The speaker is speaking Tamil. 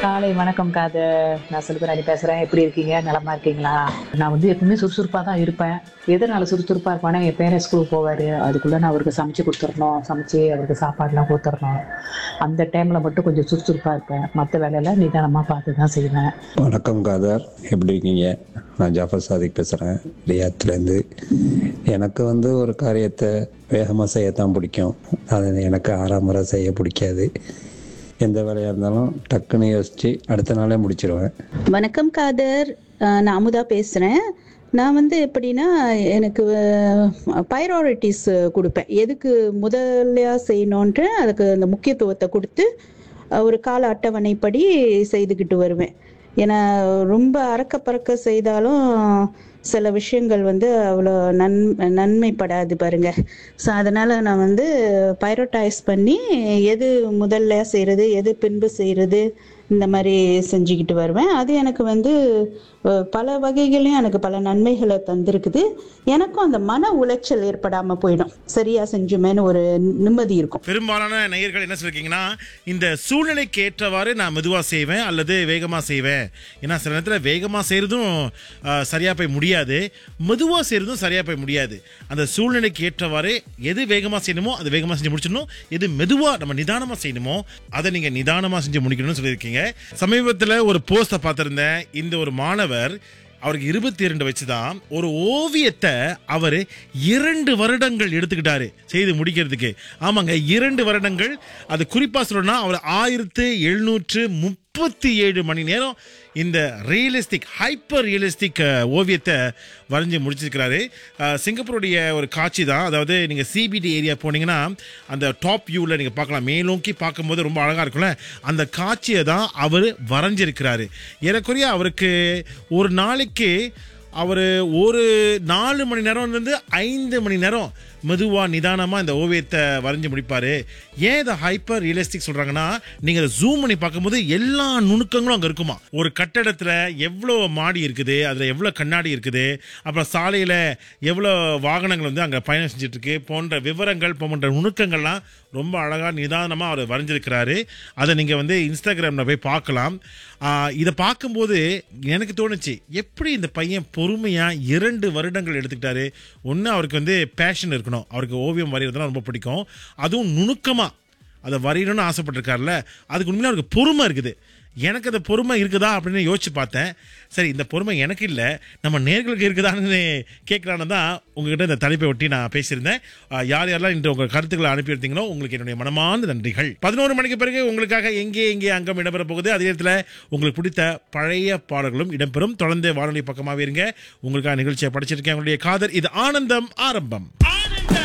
காலை வணக்கம் காது நான் செல்வராணி பேசுறேன் எப்படி இருக்கீங்க நலமா இருக்கீங்களா நான் வந்து எப்பவுமே சுறுசுறுப்பா தான் இருப்பேன் எதனால சுறுசுறுப்பா இருப்பானா என் பேரன் ஸ்கூலுக்கு போவாரு அதுக்குள்ள நான் அவருக்கு சமைச்சு கொடுத்துடணும் சமைச்சு அவருக்கு சாப்பாடுலாம் கொடுத்துடணும் அந்த டைம்ல மட்டும் கொஞ்சம் சுறுசுறுப்பா இருப்பேன் மற்ற வேலையெல்லாம் நிதானமா பார்த்து தான் செய்வேன் வணக்கம் காதர் எப்படி இருக்கீங்க நான் ஜாஃபர் சாதிக் பேசுகிறேன் ரியாத்துலேருந்து எனக்கு வந்து ஒரு காரியத்தை வேகமாக செய்யத்தான் பிடிக்கும் அது எனக்கு ஆறாம் முறை செய்ய பிடிக்காது எந்த வேலையாக இருந்தாலும் டக்குன்னு யோசித்து அடுத்த நாளே முடிச்சிருவேன் வணக்கம் காதர் அஹ் நான் அமுதா பேசுகிறேன் நான் வந்து எப்படின்னா எனக்கு பைராரிட்டிஸ் கொடுப்பேன் எதுக்கு முதல்லையா செய்யணுன்ட்டு அதுக்கு அந்த முக்கியத்துவத்தை கொடுத்து அஹ் ஒரு கால அட்டவணைப்படி செய்துக்கிட்டு வருவேன் ஏன்னா ரொம்ப அறக்க பறக்க செய்தாலும் சில விஷயங்கள் வந்து அவ்வளோ நன் நன்மைப்படாது பாருங்க ஸோ அதனால் நான் வந்து பைரோட்டைஸ் பண்ணி எது முதல்ல செய்கிறது எது பின்பு செய்கிறது இந்த மாதிரி செஞ்சுக்கிட்டு வருவேன் அது எனக்கு வந்து அஹ், பல வகைகளையும் எனக்கு பல நன்மைகளை தந்திருக்குது எனக்கும் அந்த மன உளைச்சல் ஏற்படாமல் போயிடும் சரியா செஞ்சுமேன்னு ஒரு நிம்மதி இருக்கும் பெரும்பாலான நேயர்கள் என்ன சொல்லிருக்கீங்கன்னா இந்த சூழ்நிலைக்கு ஏற்றவாறு நான் மெதுவா செய்வேன் அல்லது வேகமா செய்வேன் ஏன்னா சில நேரத்தில் வேகமா செய்யறதும் ஆஹ், சரியா போய் முடியாது மெதுவா செய்யறதும் சரியா போய் முடியாது அந்த சூழ்நிலைக்கு ஏற்றவாறு எது வேகமா செய்யணுமோ அது வேகமா செஞ்சு முடிச்சிடணும் எது மெதுவா நம்ம நிதானமா செய்யணுமோ அதை நீங்க நிதானமா செஞ்சு முடிக்கணும்னு சொல்லியிருக்கீங்க சமீபத்தில் ஒரு போஸ்ட்டை பார்த்திருந்தேன் இந்த ஒரு மாணவர் அவருக்கு இருபத்தி இரண்டு வச்சுதான் ஒரு ஓவியத்தை அவர் இரண்டு வருடங்கள் எடுத்துக்கிட்டாரு செய்து முடிக்கிறதுக்கு ஆமாங்க இரண்டு வருடங்கள் அது குறிப்பா சொல்லணும்னா அவர் ஆயிரத்து எழுநூற்று முப்பத்தி ஏழு மணி நேரம் இந்த ரியலிஸ்டிக் ஹைப்பர் ரியலிஸ்டிக் ஓவியத்தை வரைஞ்சி முடிச்சிருக்கிறாரு அஹ், சிங்கப்பூருடைய ஒரு காட்சி தான் அதாவது நீங்கள் சிபிடி ஏரியா போனீங்கன்னா அந்த டாப் வியூவில் நீங்கள் பார்க்கலாம் மேலோக்கி பார்க்கும்போது ரொம்ப அழகாக இருக்கும்ல அந்த காட்சியை தான் அவர் வரைஞ்சிருக்கிறாரு ஏறக்குறைய அவருக்கு ஒரு நாளைக்கு அவர் ஒரு நாலு மணி நேரம் இருந்து ஐந்து மணி நேரம் மெதுவாக நிதானமாக இந்த ஓவியத்தை வரைஞ்சி முடிப்பார் ஏன் இதை ஹைப்பர் ரியலிஸ்டிக் சொல்கிறாங்கன்னா நீங்கள் அதை ஜூம் பண்ணி பார்க்கும்போது எல்லா நுணுக்கங்களும் அங்கே இருக்குமா ஒரு கட்டடத்தில் எவ்வளோ மாடி இருக்குது அதில் எவ்வளோ கண்ணாடி இருக்குது அப்புறம் சாலையில் எவ்வளோ வாகனங்கள் வந்து அங்கே பயணம் செஞ்சுட்டு இருக்கு போன்ற விவரங்கள் போன்ற நுணுக்கங்கள்லாம் ரொம்ப அழகாக நிதானமாக அவர் வரைஞ்சிருக்கிறாரு அதை நீங்கள் வந்து இன்ஸ்டாகிராமில் போய் பார்க்கலாம் ஆஹ் இதை பார்க்கும்போது எனக்கு தோணுச்சு எப்படி இந்த பையன் பொறுமையாக இரண்டு வருடங்கள் எடுத்துக்கிட்டாரு ஒன்று அவருக்கு வந்து பேஷன் இருக்கணும் அவருக்கு ஓவியம் வரைகிறதுலாம் ரொம்ப பிடிக்கும் அதுவும் நுணுக்கமாக அதை வரையணும்னு ஆசைப்பட்டிருக்காருல்ல அதுக்கு உண்மையில அவருக்கு பொறுமை இருக்குது எனக்கு அந்த பொறுமை இருக்குதா அப்படின்னு யோசிச்சு பார்த்தேன் சரி இந்த பொறுமை எனக்கு இல்லை நம்ம நேர்களுக்கு இருக்குதான்னு கேட்கலான்னு தான் உங்ககிட்ட இந்த தலைப்பை ஒட்டி நான் பேசியிருந்தேன் ஆஹ் யார் யாரெல்லாம் இன்று உங்கள் கருத்துக்களை அனுப்பியிருந்தீங்களோ உங்களுக்கு என்னுடைய மனமார்ந்த நன்றிகள் பதினோரு மணிக்கு பிறகு உங்களுக்காக எங்கே எங்கே அங்கம் இடம்பெற போகுது அதே நேரத்தில் உங்களுக்கு பிடித்த பழைய பாடல்களும் இடம்பெறும் தொடர்ந்து வானொலி பக்கமாகவே இருங்க உங்களுக்காக நிகழ்ச்சியை படிச்சிருக்கேன் உங்களுடைய காதல் இது ஆனந்தம் ஆரம்பம்